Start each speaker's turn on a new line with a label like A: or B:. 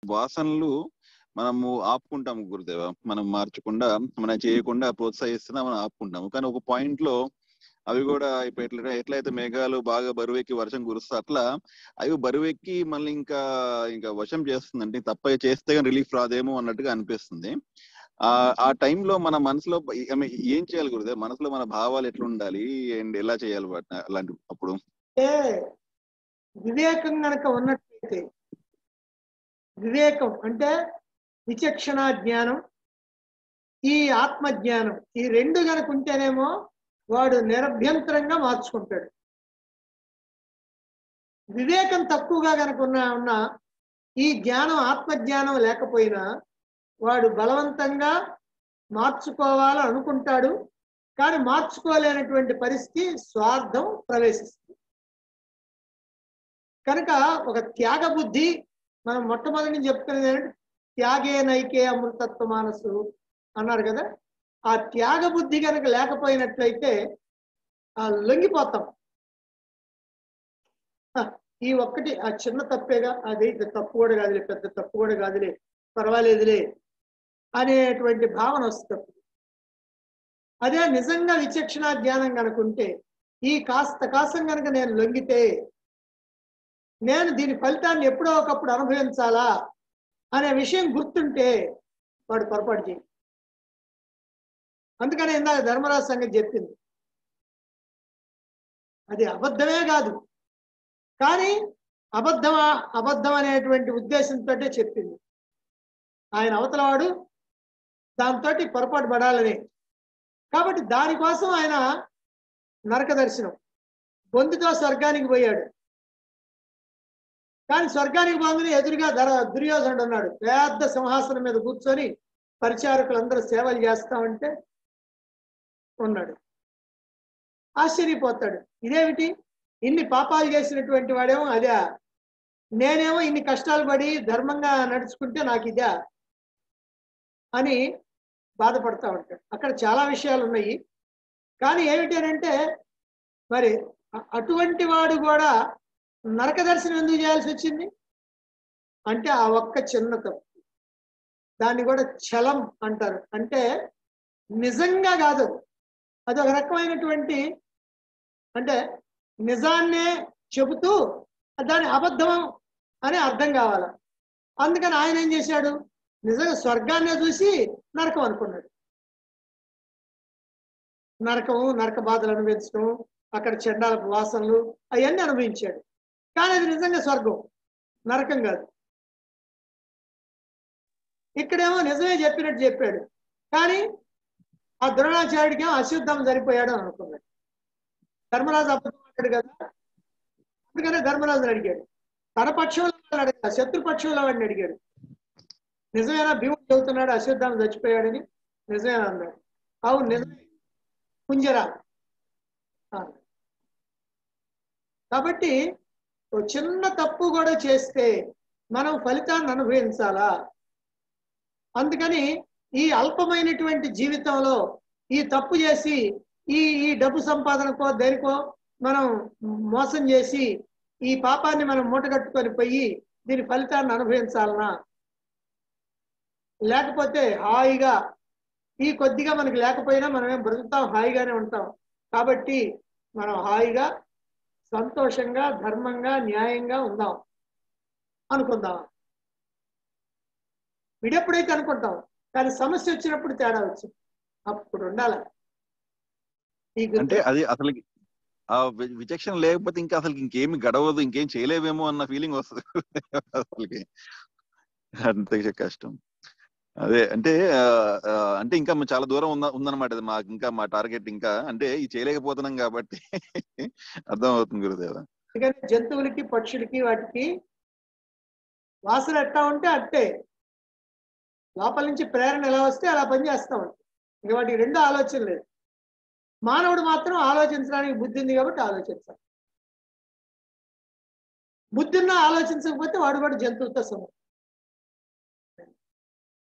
A: వాసనలు మనము ఆపుకుంటాము గురుదేవ మనం మార్చకుండా మనం చేయకుండా ప్రోత్సహిస్తున్నా మనం ఆపుకుంటాము కానీ ఒక పాయింట్ లో అవి కూడా ఇప్పుడు ఎట్లా ఎట్లయితే మేఘాలు బాగా బరువెక్కి వర్షం కురుస్తా అట్లా అవి బరువెక్కి మళ్ళీ ఇంకా ఇంకా వశం చేస్తుందంటే తప్ప చేస్తే రిలీఫ్ రాదేమో అన్నట్టుగా అనిపిస్తుంది ఆ ఆ టైంలో మన మనసులో I mean, ఏం చేయాలి గురుదేవ్ మనసులో మన భావాలు ఎట్లా ఉండాలి అండ్ ఎలా చేయాలి వాటిని అలాంటి అప్పుడు
B: అంటే వివేకం గనక ఉన్నట్లయితే వివేకం అంటే విచక్షణ జ్ఞానం ఈ ఆత్మ జ్ఞానం ఈ రెండు గనక ఉంటేనేమో వాడు నిరభ్యంతరంగా మార్చుకుంటాడు వివేకం తక్కువగా గనక ఉన్న ఉన్న ఈ జ్ఞానం ఆత్మ జ్ఞానం లేకపోయినా వాడు బలవంతంగా మార్చుకోవాలని అనుకుంటాడు కానీ మార్చుకోలేనటువంటి పరిస్థితి స్వార్థం ప్రవేశిస్తుంది కనుక ఒక త్యాగ బుద్ధి మనం మొట్టమొదటి నుంచి చెప్పుకునేది ఏంటంటే త్యాగే నైకే అమృతత్వ మానసు అన్నారు కదా ఆ త్యాగ బుద్ధి కనుక లేకపోయినట్లయితే ఆ లొంగిపోతాం హ, ఈ ఒక్కటి ఆ చిన్న తప్పేగా అది ఇది తప్పు కూడా కాదులే పెద్ద తప్పు కూడా కాదులే పర్వాలేదులే అనేటువంటి భావన వస్తుంది అదే నిజంగా విచక్షణ జ్ఞానం కనుకుంటే ఈ కాస్త కాసం కనుక నేను లొంగితే నేను దీని ఫలితాన్ని ఎప్పుడో ఒకప్పుడు అనుభవించాలా అనే విషయం గుర్తుంటే వాడు పొరపాటు చేయి అందుకని ఇందాక ధర్మరాజు సంగతి చెప్పింది అది అబద్ధమే కాదు కానీ అబద్ధమా అబద్ధం అనేటువంటి ఉద్దేశంతో చెప్పింది ఆయన అవతలవాడు దాంతో పొరపాటు పడాలని కాబట్టి దానికోసం ఆయన నరక దర్శనం బొందుతో స్వర్గానికి పోయాడు కానీ స్వర్గానికి పోగానే ఎదురుగా ధర దుర్యోధనుడు ఉన్నాడు పెద్ద సింహాసనం మీద కూర్చొని పరిచారకులందరూ సేవలు చేస్తామంటే ఉన్నాడు ఆశ్చర్యపోతాడు ఇదేమిటి ఇన్ని పాపాలు చేసినటువంటి వాడేమో అదే నేనేమో ఇన్ని కష్టాలు పడి ధర్మంగా నడుచుకుంటే నాకు ఇదే అని బాధపడతా ఉంటాడు అక్కడ చాలా విషయాలు ఉన్నాయి కానీ ఏమిటి అని అంటే మరి అ- అటువంటి వాడు కూడా నరక దర్శనం ఎందుకు చేయాల్సి వచ్చింది అంటే ఆ ఒక్క చిన్న తప్పు దాన్ని కూడా చలం అంటారు అంటే నిజంగా కాదు అది ఒక రకమైనటువంటి అంటే నిజాన్నే చెబుతూ దాని అబద్ధం అని అర్థం కావాలి అందుకని ఆయన ఏం చేశాడు నిజంగా స్వర్గాన్నే చూసి నరకం అనుకున్నాడు నరకము నరక బాధలు అనుభవించడం అక్కడ చెండాలపు వాసనలు అవన్నీ అనుభవించాడు కానీ అది నిజంగా స్వర్గం నరకం కాదు ఇక్కడేమో నిజమే చెప్పినట్టు చెప్పాడు కానీ ఆ ద్రోణాచార్యుడికి ఏమో అశుద్ధం సరిపోయాడు అని అనుకున్నాడు ధర్మరాజు అబద్ధం అంటాడు కదా అందుకనే ధర్మరాజుని అడిగాడు తన పక్షంలో వాళ్ళని అడగాలి శత్రు పక్షంలో వాడిని అడిగాడు నిజమేనా భీముడు చెబుతున్నాడు అశ్వత్థామ చచ్చిపోయాడని నిజమేనా అన్నాడు అవును నిజమే కుంజరా అన్నాడు. కాబట్టి ఓ చిన్న తప్పు కూడా చేస్తే మనం ఫలితాన్ని అనుభవించాలా అందుకని ఈ అల్పమైనటువంటి జీవితంలో ఈ తప్పు చేసి ఈ ఈ డబ్బు సంపాదనకో దేనికో మనం మోసం చేసి ఈ పాపాన్ని మనం మూటగట్టుకొని పోయి దీని ఫలితాన్ని అనుభవించాలనా లేకపోతే హాయిగా ఈ కొద్దిగా మనకి లేకపోయినా మనమేం బ్రతుకుతాం హాయిగానే ఉంటాం కాబట్టి మనం హాయిగా సంతోషంగా ధర్మంగా న్యాయంగా ఉందాం అనుకుందాం విడెప్పుడైతే అనుకుంటాం కానీ సమస్య వచ్చినప్పుడు తేడా వచ్చింది అప్పుడు ఉండాలి ఈ గుర్తు-
A: అంటే అది అసలు ఆ వి- విచక్షణ లేకపోతే ఇంకా అసలు ఇంకేమి గడవదు ఇంకేం చేయలేవేమో అన్న ఫీలింగ్ వస్తుంది అసలుకి అంత కష్టం అదే అంటే ఆ, ఆ, అంటే ఇంకా చాలా దూరం ఉంద ఉందన్నమాట ఇది మాకు ఇంకా మా టార్గెట్ ఇంకా అంటే ఇది చేయలేకపోతున్నాం కాబట్టి అర్థం అవుతుంది గురుదేవ
B: ఎందుకంటే జంతువులకి పక్షులకి వాటికి వాసన ఎట్టా ఉంటే అట్టే లోపల నుంచి ప్రేరణ ఎలా వస్తే అలా పని చేస్తా ఉంటాయి ఇక వాటికి రెండు ఆలోచన లేదు మానవుడు మాత్రం ఆలోచించడానికి బుద్ధి ఉంది కాబట్టి ఆలోచించాలి బుద్ధి ఉన్నా ఆలోచించకపోతే వాడు కూడా జంతువుతో సమానం